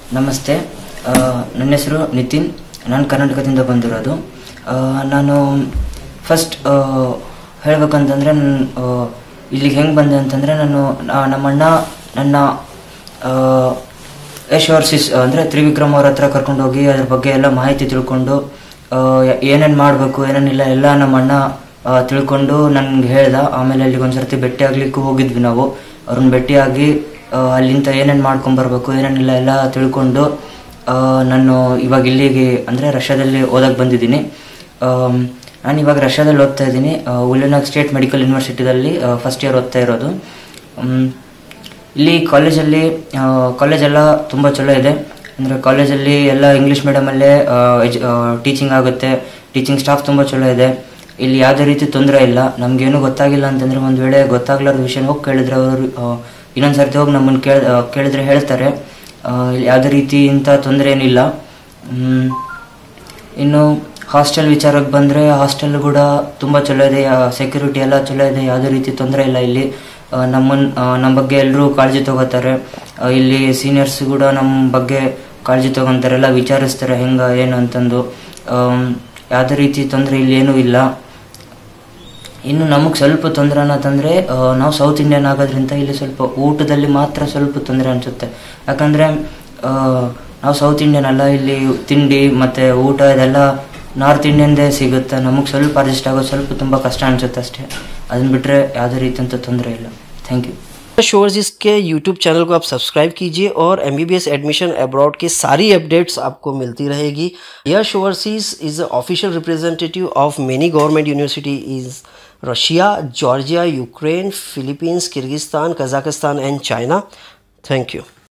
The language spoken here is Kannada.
ನಮಸ್ತೆ ಆ, ನನ್ನ ಹೆಸರು ನಿತಿನ್ ನಾನು ಕರ್ನಾಟಕದಿಂದ ಬಂದಿರೋದು ಆ, ನಾನು ಫಸ್ಟ್ ಹೇಳ್ಬೇಕಂತಂದರೆ ನನ್ನ ಇಲ್ಲಿಗೆ ಹೆಂಗೆ ಬಂದೆ ಅಂತಂದರೆ ನಾನು ನಾ- ನಮ್ಮಣ್ಣ ನನ್ನ ಆ, ಯಶ್ ಓವರ್ಸಿಸ್ ಅಂದರೆ ತ್ರಿವಿಕ್ರಮ್ ಅವ್ರ ಹತ್ರ ಕರ್ಕೊಂಡು ಹೋಗಿ ಅದ್ರ ಬಗ್ಗೆ ಎಲ್ಲ ಮಾಹಿತಿ ತಿಳ್ಕೊಂಡು ಏನೇನು ಮಾಡಬೇಕು ಏನೇನಿಲ್ಲ ಎಲ್ಲ ನಮ್ಮ ಅಣ್ಣ ಆ, ತಿಳ್ಕೊಂಡು ನನ್ಗೆ ಹೇಳ್ದ ಆಮೇಲೆ ಅಲ್ಲಿಗೆ ಒಂದ್ಸರ್ತಿ ಭೇಟಿ ಆಗ್ಲಿಕ್ಕೂ ಹೋಗಿದ್ವಿ ನಾವು ಅವ್ರನ್ನ ಭೇಟಿಯಾಗಿ ಆ, ಅಲ್ಲಿಂದ ಏನೇನು ಮಾಡ್ಕೊಂಬರ್ಬೇಕು ಏನೇನಿಲ್ಲ ಎಲ್ಲ ತಿಳ್ಕೊಂಡು ಆ, ನಾನು ಇವಾಗ ಇಲ್ಲಿಗೆ ಅಂದರೆ ರಷ್ಯಾದಲ್ಲಿ ಓದಕ್ಕೆ ಬಂದಿದ್ದೀನಿ ಆಮ್, ನಾನು ಇವಾಗ ರಷ್ಯಾದಲ್ಲಿ ಓದ್ತಾ ಇದ್ದೀನಿ ಉಲೆನಾಗ್ ಸ್ಟೇಟ್ ಮೆಡಿಕಲ್ ಯೂನಿವರ್ಸಿಟಿದಲ್ಲಿ ಫಸ್ಟ್ ಇಯರ್ ಓದ್ತಾ ಇರೋದು ಮ್, ಇಲ್ಲಿ ಕಾಲೇಜಲ್ಲಿ ಕಾಲೇಜೆಲ್ಲ ತುಂಬ ಚಲೋ ಇದೆ ಅಂದರೆ ಕಾಲೇಜಲ್ಲಿ ಎಲ್ಲ ಇಂಗ್ಲೀಷ್ ಮೀಡಿಯಮಲ್ಲೇ ಟೀಚಿಂಗ್ ಆಗುತ್ತೆ ಟೀಚಿಂಗ್ ಸ್ಟಾಫ್ ತುಂಬ ಚಲೋ ಇದೆ ಇಲ್ಲಿ ಯಾವುದೇ ರೀತಿ ತೊಂದರೆ ಇಲ್ಲ ನಮಗೇನು ಗೊತ್ತಾಗಿಲ್ಲ ಅಂತಂದರೆ ಒಂದು ವೇಳೆ ಗೊತ್ತಾಗ್ಲಾರ್ದ ವಿಷಯ ಹೋಗಿ ಕೇಳಿದ್ರೆ ಅವರು ಇನ್ನೊಂದು ಸರ್ತಿ ಹೋಗಿ ನಮ್ಮನ್ನು ಕೇಳ ಕೇಳಿದ್ರೆ ಹೇಳ್ತಾರೆ ಆ, ಇಲ್ಲಿ ಯಾವುದೇ ರೀತಿ ಇಂಥ ತೊಂದರೆ ಏನಿಲ್ಲ ಮ್, ಇನ್ನು ಹಾಸ್ಟೆಲ್ ವಿಚಾರಕ್ಕೆ ಬಂದರೆ ಹಾಸ್ಟೆಲ್ ಕೂಡ ತುಂಬ ಚಲೋ ಇದೆ ಸೆಕ್ಯೂರಿಟಿ ಎಲ್ಲ ಚಲೋ ಇದೆ ಯಾವುದೇ ರೀತಿ ತೊಂದರೆ ಇಲ್ಲ ಇಲ್ಲಿ ನಮ್ಮನ್ನು ನಮ್ಮ ಬಗ್ಗೆ ಎಲ್ಲರೂ ಕಾಳಜಿ ತಗೋತಾರೆ ಆ, ಇಲ್ಲಿ ಸೀನಿಯರ್ಸ್ ಕೂಡ ನಮ್ಮ ಬಗ್ಗೆ ಕಾಳಜಿ ತಗೊತಾರೆ ಎಲ್ಲ ವಿಚಾರಿಸ್ತಾರೆ ಹೆಂಗೆ ಏನು ಅಂತಂದು ಆಮ್, ಯಾವುದೇ ರೀತಿ ತೊಂದರೆ ಇಲ್ಲಿ ಏನೂ ಇಲ್ಲ ಇನ್ನು ನಮಗೆ ಸ್ವಲ್ಪ ತೊಂದರೆ ಅನ್ನೋದಂದರೆ ನಾವು ಸೌತ್ ಇಂಡಿಯನ್ ಆಗೋದ್ರಿಂದ ಇಲ್ಲಿ ಸ್ವಲ್ಪ ಊಟದಲ್ಲಿ ಮಾತ್ರ ಸ್ವಲ್ಪ ತೊಂದರೆ ಅನಿಸುತ್ತೆ ಯಾಕಂದರೆ ನಾವು ಸೌತ್ ಇಂಡಿಯನ್ ಅಲ್ಲ ಇಲ್ಲಿ ತಿಂಡಿ ಮತ್ತು ಊಟ ಇದೆಲ್ಲ ನಾರ್ತ್ ಇಂಡಿಯನ್ದೇ ಸಿಗುತ್ತೆ ನಮಗೆ ಸ್ವಲ್ಪ ಅಡ್ಜಸ್ಟ್ ಆಗೋದು ಸ್ವಲ್ಪ ತುಂಬ ಕಷ್ಟ ಅನಿಸುತ್ತೆ ಅಷ್ಟೇ ಅದನ್ನ ಬಿಟ್ಟರೆ ಯಾವುದೇ ರೀತಿಯಂಥ ತೊಂದರೆ ಇಲ್ಲ ಥ್ಯಾಂಕ್ ಯು शोर्स इसके यूट्यूब चैनल को आप सब्सक्राइब कीजिए और M B B S admission abroad की सारी अपडेट्स आपको मिलती रहेगी Yash overseas is official representative of many government university is Russia Georgia Ukraine Philippines Kyrgyzstan Kazakhstan and China thank you